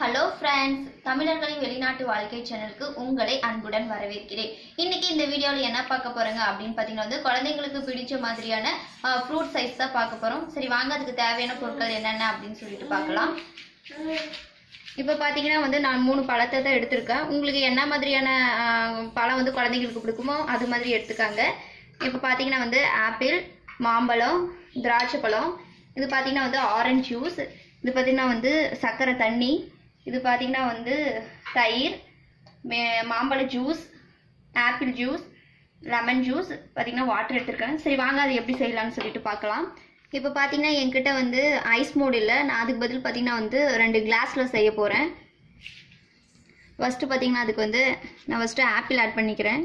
hello friends தமிழர்களின் வெளிநாட்டு வாழ்க்கை சேனலுக்கு உங்களை அன்புடன் வரவேற்கிறேன் இன்னைக்கு இந்த வீடியோவில் என்ன பார்க்க போறோங்க அப்படின்னு பார்த்தீங்கன்னா வந்து குழந்தைங்களுக்கு பிடிச்ச மாதிரியான ஃப்ரூட் சைஸ் தான் பார்க்க போறோம் சரி வாங்க அதுக்கு தேவையான பொருட்கள் என்னென்ன அப்படின்னு சொல்லிட்டு பார்க்கலாம் இப்போ பார்த்தீங்கன்னா வந்து நான் மூணு பழத்தை தான் எடுத்திருக்கேன் உங்களுக்கு என்ன மாதிரியான ஆஹ், பழம் வந்து குழந்தைங்களுக்கு பிடிக்குமோ அது மாதிரி எடுத்துக்காங்க இப்போ பார்த்தீங்கன்னா வந்து ஆப்பிள் மாம்பழம் திராட்சை பழம் இது பார்த்தீங்கன்னா வந்து ஆரஞ்சு ஜூஸ் இது பார்த்தீங்கன்னா வந்து சர்க்கரை தண்ணி இது பார்த்தீங்கன்னா வந்து தயிர் மே- மாம்பழ juice apple juice lemon juice பார்த்தீங்கன்னா வாட்டர் எடுத்திருக்கேன் சரி வாங்க அது எப்படி செய்யலாம்னு சொல்லிட்டு பார்க்கலாம் இப்போ பார்த்தீங்கன்னா என்கிட்ட வந்து ஐஸ் மோட் இல்லை நான் அதுக்கு பதில் பார்த்தீங்கன்னா வந்து ரெண்டு கிளாஸில் செய்ய போகிறேன் ஃபஸ்ட்டு பார்த்தீங்கன்னா அதுக்கு வந்து நான் ஃபஸ்ட்டு ஆப்பிள் ஆட் பண்ணிக்கிறேன்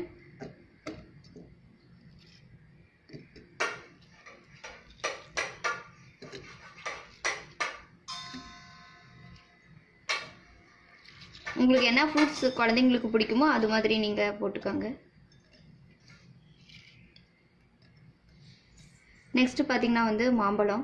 உங்களுக்கு என்ன ஃப்ரூட்ஸ் குழந்தைங்களுக்கு பிடிக்குமோ அது மாதிரி நீங்கள் போட்டுக்கோங்க நெக்ஸ்ட் பார்த்தீங்கன்னா வந்து மாம்பழம்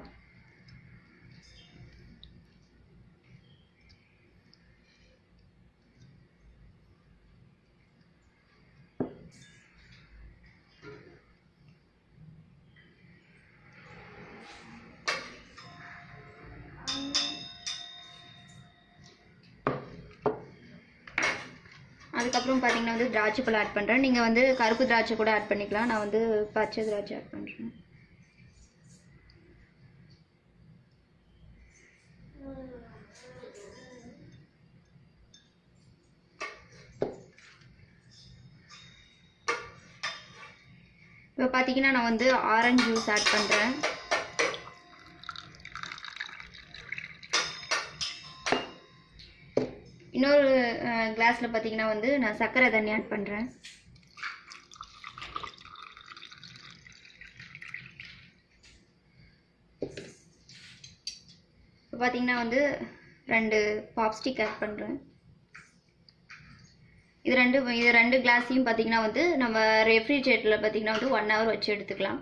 அதுக்கப்புறம் பார்த்தீங்கன்னா வந்து திராட்சை பழம் ஆட் பண்ணுறேன் நீங்கள் வந்து கருப்பு திராட்சை கூட ஆட் பண்ணிக்கலாம் நான் வந்து பச்சை திராட்சை ஆட் பண்ணுறேன் இப்போ பார்த்தீங்கன்னா நான் வந்து ஆரஞ்சு ஜூஸ் ஆட் பண்ணுறேன் இன்னொரு கிளாஸில் பார்த்தீங்கன்னா வந்து நான் சர்க்கரை தண்ணி ஆட் பண்ணுறேன் இப்போ பார்த்தீங்கன்னா வந்து ரெண்டு பாப்ஸ்டிக் ஆட் பண்ணுறேன் இது ரெண்டு இது ரெண்டு கிளாஸையும் பார்த்தீங்கன்னா வந்து நம்ம ரெஃப்ரிஜரேட்டரில் பார்த்தீங்கன்னா வந்து ஒன் ஹவர் வச்சு எடுத்துக்கலாம்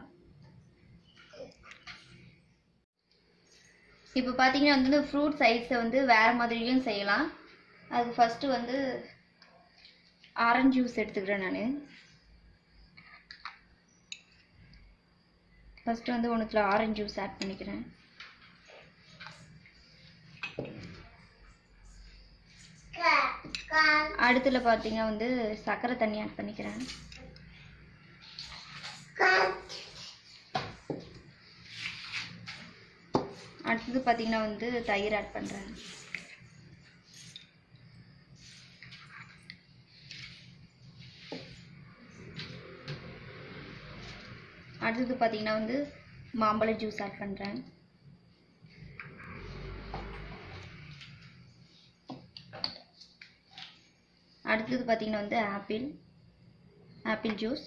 இப்போ பார்த்தீங்கன்னா வந்து இந்த ஃப்ரூட் சைஸை வந்து வேறு மாதிரியும் செய்யலாம் அதுக்கு ஃபஸ்ட்டு வந்து ஆரஞ்சு ஜூஸ் எடுத்துக்கிறேன் நான் ஃபஸ்ட்டு வந்து ஒன்றுத்தில் ஆரஞ்சு ஜூஸ் ஆட் பண்ணிக்கிறேன் அடுத்துல பார்த்தீங்கன்னா வந்து சர்க்கரை தண்ணி ஆட் பண்ணிக்கிறேன் அடுத்தது பார்த்தீங்கன்னா வந்து தயிர் ஆட் பண்ணுறேன் அடுத்தது பார்த்தீங்கன்னா வந்து மாம்பழ ஜூஸ் ஆட் பண்ணுறேன் அடுத்தது பார்த்தீங்கன்னா வந்து ஆப்பிள் ஆப்பிள் ஜூஸ்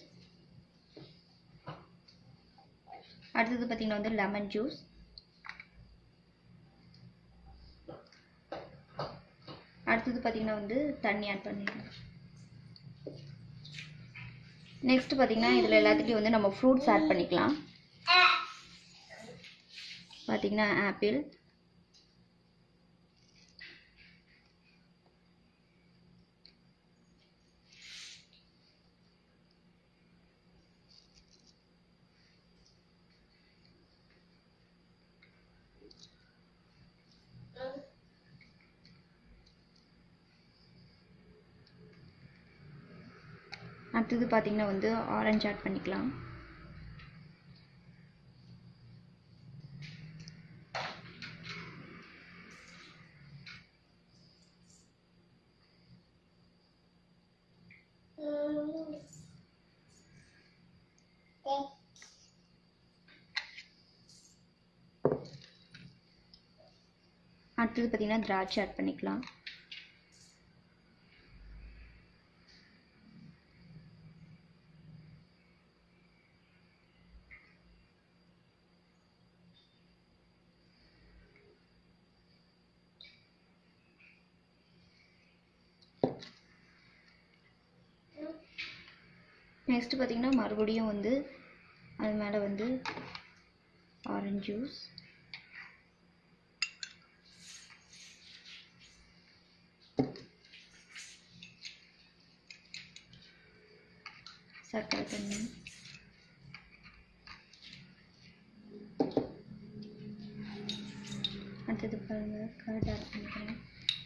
அடுத்தது பார்த்தீங்கன்னா வந்து லெமன் ஜூஸ் அடுத்தது பார்த்தீங்கன்னா வந்து தண்ணி ஆட் பண்ணிடுறேன் நெக்ஸ்ட் பார்த்தீங்கன்னா இதில் எல்லாத்துலேயும் வந்து நம்ம ஃப்ரூட்ஸ் ஆட் பண்ணிக்கலாம் பார்த்தீங்கன்னா ஆப்பிள் அடுத்தது பார்த்தீங்கன்னா வந்து ஆரஞ்சு ஆட் பண்ணிக்கலாம் அடுத்தது பார்த்தீங்கன்னா திராட்சை ஆட் பண்ணிக்கலாம் நெக்ஸ்ட் பார்த்தீங்கன்னா மறுபடியும் வந்து அது மேலே வந்து ஆரஞ்சு ஜூஸ் சர்க்கரை தண்ணி அடுத்தது பாருங்க கர்ட் ஆட் பண்ணிக்கிறேன்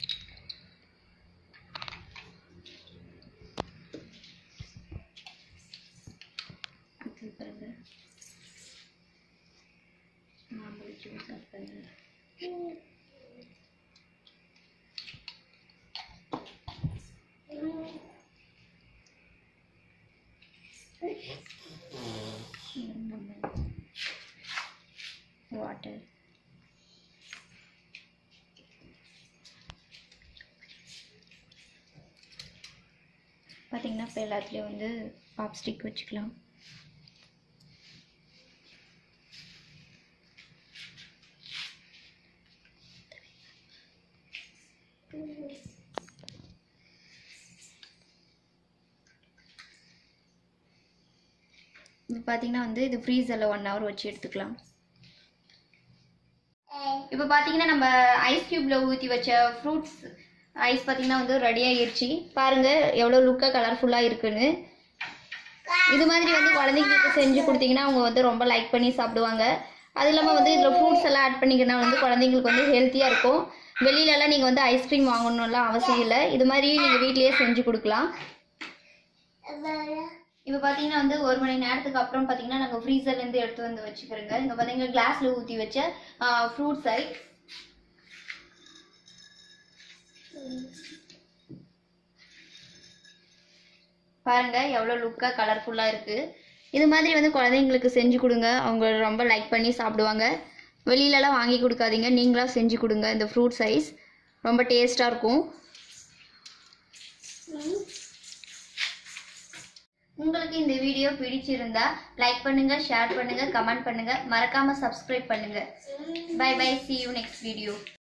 அடுத்தது பாருங்க மாம்பழ ஜூஸ் ஆட் பண்ணுங்க வாட்டர் பார்த்தீங்கன்னா இப்போ எல்லாத்துலேயும் வந்து பாப் ஸ்டிக் வச்சுக்கலாம் இப்போ பார்த்தீங்கன்னா வந்து இது ஃப்ரீசரில் ஒன் ஹவர் வச்சு எடுத்துக்கலாம் இப்போ பார்த்தீங்கன்னா நம்ம ஐஸ் க்யூப்பில் ஊற்றி வச்ச ஃப்ரூட்ஸ் ஐஸ் பார்த்தீங்கன்னா வந்து ரெடி ஆகிருச்சு பாருங்க எவ்வளோ லுக்காக கலர்ஃபுல்லாக இருக்குன்னு இது மாதிரி வந்து குழந்தைங்களுக்கு செஞ்சு கொடுத்தீங்கன்னா அவங்க வந்து ரொம்ப லைக் பண்ணி சாப்பிடுவாங்க அது இல்லாமல் வந்து இதில் ஃப்ரூட்ஸ் எல்லாம் ஆட் பண்ணிக்கினா வந்து குழந்தைங்களுக்கு வந்து ஹெல்த்தியாக இருக்கும் வெளியிலலாம் நீங்கள் வந்து ஐஸ்கிரீம் வாங்கணும்லாம் அவசியம் இல்லை இது மாதிரி நீங்கள் வீட்லேயே செஞ்சு கொடுக்கலாம் இப்போ பார்த்தீங்கன்னா வந்து ஒரு மணி நேரத்துக்கு அப்புறம் பார்த்தீங்கன்னா நாங்கள் ஃப்ரீசர்லேருந்து எடுத்து வந்து வச்சுக்கிறோங்க இங்கே பார்த்தீங்கன்னா கிளாஸில் ஊற்றி வச்ச ஃப்ரூட் சைட் பாருங்க எவ்வளோ லுக்காக கலர்ஃபுல்லாக இருக்குது இது மாதிரி வந்து குழந்தைங்களுக்கு செஞ்சு கொடுங்க அவங்க ரொம்ப லைக் பண்ணி சாப்பிடுவாங்க வெளியிலலாம் வாங்கி கொடுக்காதீங்க நீங்களாக செஞ்சு கொடுங்க இந்த ஃப்ரூட் சைஸ் ரொம்ப டேஸ்ட்டாக இருக்கும் உங்களுக்கு இந்த வீடியோ பிடிச்சிருந்தா லைக் பண்ணுங்க ஷேர் பண்ணுங்க கமெண்ட் பண்ணுங்க மறக்காம சப்ஸ்கிரைப் பண்ணுங்க bye bye see you next video